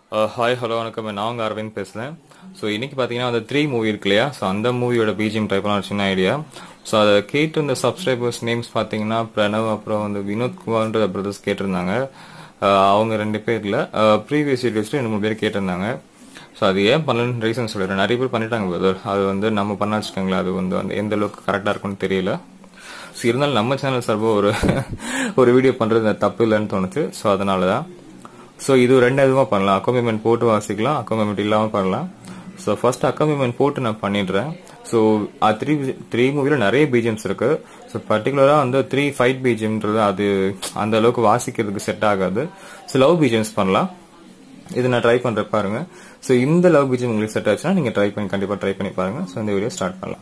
hi hello வணக்கம் நான் உங்க அரவிந்த் பேசுகிறேன் ஸோ இன்னைக்கு பார்த்தீங்கன்னா அந்த த்ரீ மூவி இருக்கு இல்லையா ஸோ அந்த மூவியோட பிஜிஎம் டைப் பண்ண சின்ன ஐடியா ஸோ அதை கேட்டு இந்த சப்ஸ்கிரைபர்ஸ் நேம்ஸ் பார்த்தீங்கன்னா பிரணவ் அப்புறம் வந்து வினோத் குமார்ன்ற பிரதர்ஸ் கேட்டிருந்தாங்க அஹ் அவங்க ரெண்டு பேரில் ப்ரீவியஸ் வீடியோஸில் ரெண்டு மூணு பேர் கேட்டிருந்தாங்க ஸோ அது ஏன் பண்ணலன்னு ரீசன் சொல்லிடுறேன் நிறைய பேர் பண்ணிட்டாங்க பிரதர் அது வந்து நம்ம பண்ண வச்சுக்கோங்களேன் அது வந்து வந்து எந்த அளவுக்கு கரெக்டாக இருக்கும்னு தெரியல ஸோ இருந்தாலும் நம்ம சேனல் சார்பாக ஒரு ஒரு வீடியோ பண்ணுறது தப்பு இல்லைன்னு தோணுச்சு ஸோ அதனால தான் ஸோ இது ரெண்டு விதமாக பண்ணலாம் அக்கோமிமெண்ட் போட்டு வாசிக்கலாம் அக்கோமிமெண்ட் இல்லாமல் பண்ணலாம் ஸோ ஃபர்ஸ்ட் அக்கோமிமெண்ட் போட்டு நான் பண்ணிடுறேன் ஸோ த்ரீ த்ரீ மூவியில் நிறைய பிஜிஎம்ஸ் இருக்கு ஸோ பர்டிகுலராக வந்து த்ரீ ஃபைட் பிஜிஎம்ன்றது அது அந்த அளவுக்கு வாசிக்கிறதுக்கு செட் ஆகாது ஸோ லவ் பிஜிஎம்ஸ் பண்ணலாம் இது நான் ட்ரை பண்ணுறேன் பாருங்க ஸோ இந்த லவ் பிஜிஎம் உங்களுக்கு செட் ஆச்சுன்னா நீங்கள் ட்ரை பண்ணி கண்டிப்பாக ட்ரை பண்ணி பாருங்க ஸோ இந்த வீடியோ ஸ்டார்ட் பண்ணலாம்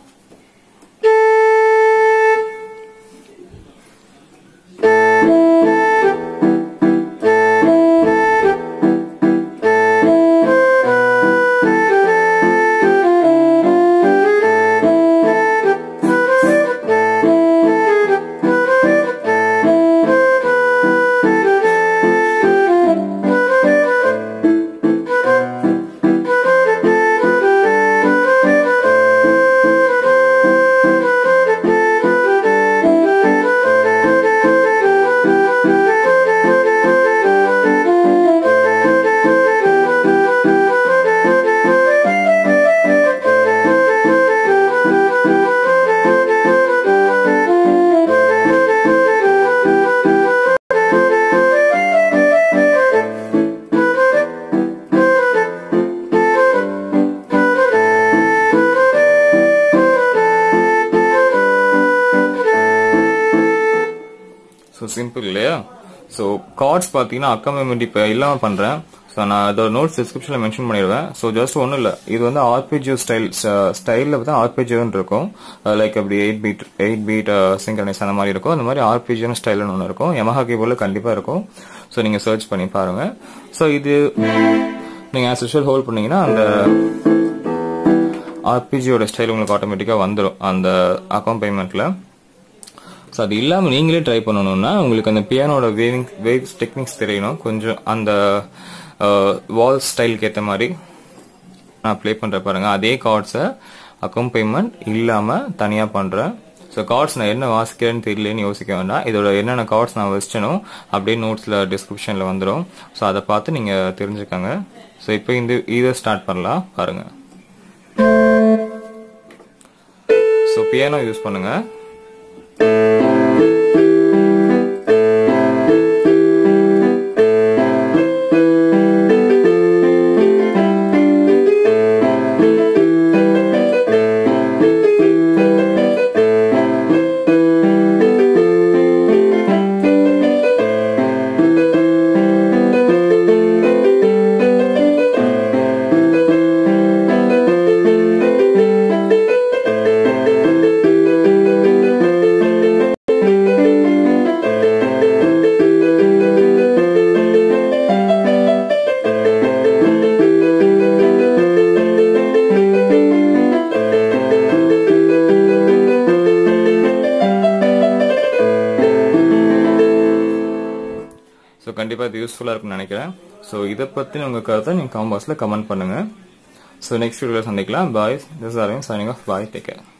ஸோ சிம்பிள் இல்லையா ஸோ கார்ட்ஸ் பார்த்தீங்கன்னா அக்கமெண்ட் இப்போ இல்லாமல் பண்ணுறேன் ஸோ நான் அதோட நோட்ஸ் டிஸ்கிரிப்ஷனில் மென்ஷன் பண்ணிடுவேன் ஸோ ஜஸ்ட் ஒன்றும் இல்லை இது வந்து ஆர்பிஜியோ ஸ்டைல் ஸ்டைலில் பார்த்தா ஆர்பிஜியோன்னு இருக்கும் லைக் அப்படி eight beat eight beat synchronise அந்த மாதிரி இருக்கும் அந்த மாதிரி ஆர்பிஜியோன்னு ஸ்டைல்னு ஒன்று இருக்கும் யமஹா கீபோர்டில் கண்டிப்பாக இருக்கும் ஸோ நீங்கள் சர்ச் பண்ணி பாருங்க ஸோ இது நீங்கள் ஆஸ் யூஷுவல் ஹோல்ட் பண்ணீங்கன்னா அந்த ஆர்பிஜியோட ஸ்டைல் உங்களுக்கு ஆட்டோமேட்டிக்காக வந்துடும் அந்த அக்கௌண்ட் பேமெண்ட்டில் ஸோ அது இல்லாமல் நீங்களே ட்ரை பண்ணணும்னா உங்களுக்கு அந்த பியானோட வேவிங் வேவ்ஸ் டெக்னிக்ஸ் தெரியணும் கொஞ்சம் அந்த வால் ஸ்டைலுக்கு ஏற்ற மாதிரி நான் ப்ளே பண்ணுற பாருங்க அதே கார்ட்ஸை அக்கம்பைன்மெண்ட் இல்லாமல் தனியாக பண்ணுறேன் ஸோ கார்ட்ஸ் நான் என்ன வாசிக்கிறேன்னு தெரியலன்னு யோசிக்க வேண்டாம் இதோட என்னென்ன கார்ட்ஸ் நான் வச்சிட்டனோ அப்படியே நோட்ஸில் டிஸ்கிரிப்ஷனில் வந்துடும் ஸோ அதை பார்த்து நீங்கள் தெரிஞ்சுக்கோங்க ஸோ இப்போ இந்த இதை ஸ்டார்ட் பண்ணலாம் பாருங்க ஸோ பியானோ யூஸ் பண்ணுங்கள் ஸோ கண்டிப்பாக இது யூஸ்ஃபுல்லாக இருக்கும்னு நினைக்கிறேன் ஸோ இதை பற்றி உங்கள் கருத்தை நீங்கள் காம்பாஸில் கமெண்ட் பண்ணுங்கள் ஸோ நெக்ஸ்ட் வீடியோவில் சந்திக்கலாம் bye this Aravind signing off bye take care